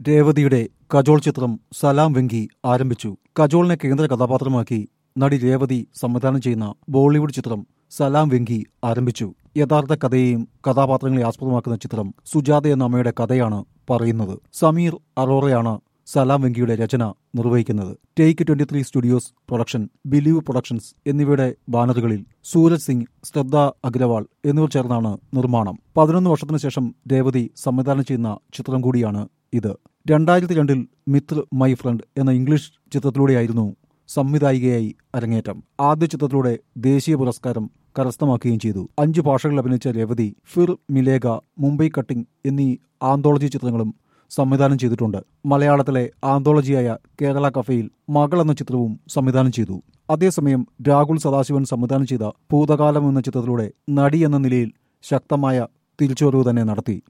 രേവതിയുടെ കജോൾ ചിത്രം സലാം വെങ്കി ആരംഭിച്ചു കജോളിനെ കേന്ദ്ര കഥാപാത്രമാക്കി നടി രേവതി സംവിധാനം ചെയ്യുന്ന ബോളിവുഡ് ചിത്രം സലാം വെങ്കി ആരംഭിച്ചു യഥാർത്ഥ കഥയെയും കഥാപാത്രങ്ങളെ ആസ്പദമാക്കുന്ന ചിത്രം സുജാത എന്ന അമ്മയുടെ കഥയാണ് പറയുന്നത് സമീർ അറോറയാണ് സലാം വെങ്കിയുടെ രചന നിർവഹിക്കുന്നത് take twenty three studios production believe productions എന്നിവയുടെ ബാനറുകളിൽ സൂരജ് സിംഗ് ശ്രദ്ധ അഗ്രവാൾ എന്നിവർ ചേർന്നാണ് നിർമ്മാണം പതിനൊന്ന് വർഷത്തിനു ശേഷം രേവതി സംവിധാനം ചെയ്യുന്ന ചിത്രം കൂടിയാണ് ഇത് രണ്ടായിരത്തി രണ്ടിൽ മിത്ര മൈ ഫ്രണ്ട് എന്ന ഇംഗ്ലീഷ് ചിത്രത്തിലൂടെയായിരുന്നു സംവിധായികയായി അരങ്ങേറ്റം ആദ്യ ചിത്രത്തിലൂടെ ദേശീയ പുരസ്കാരം കരസ്ഥമാക്കുകയും ചെയ്തു അഞ്ചു ഭാഷകളിൽ അഭിനയിച്ച രേവതി ഫിർ മിലേഗ മുംബൈ കട്ടിംഗ് എന്നീ ആന്തോളജി ചിത്രങ്ങളും സംവിധാനം ചെയ്തിട്ടുണ്ട് മലയാളത്തിലെ ആന്തോളജിയായ കേരള കഫയിൽ മകൾ എന്ന ചിത്രവും സംവിധാനം ചെയ്തു അതേസമയം രാഹുൽ സദാശിവൻ സംവിധാനം ചെയ്ത ഭൂതകാലം എന്ന ചിത്രത്തിലൂടെ നടി എന്ന നിലയിൽ ശക്തമായ തിരിച്ചുവരവ് തന്നെ നടത്തി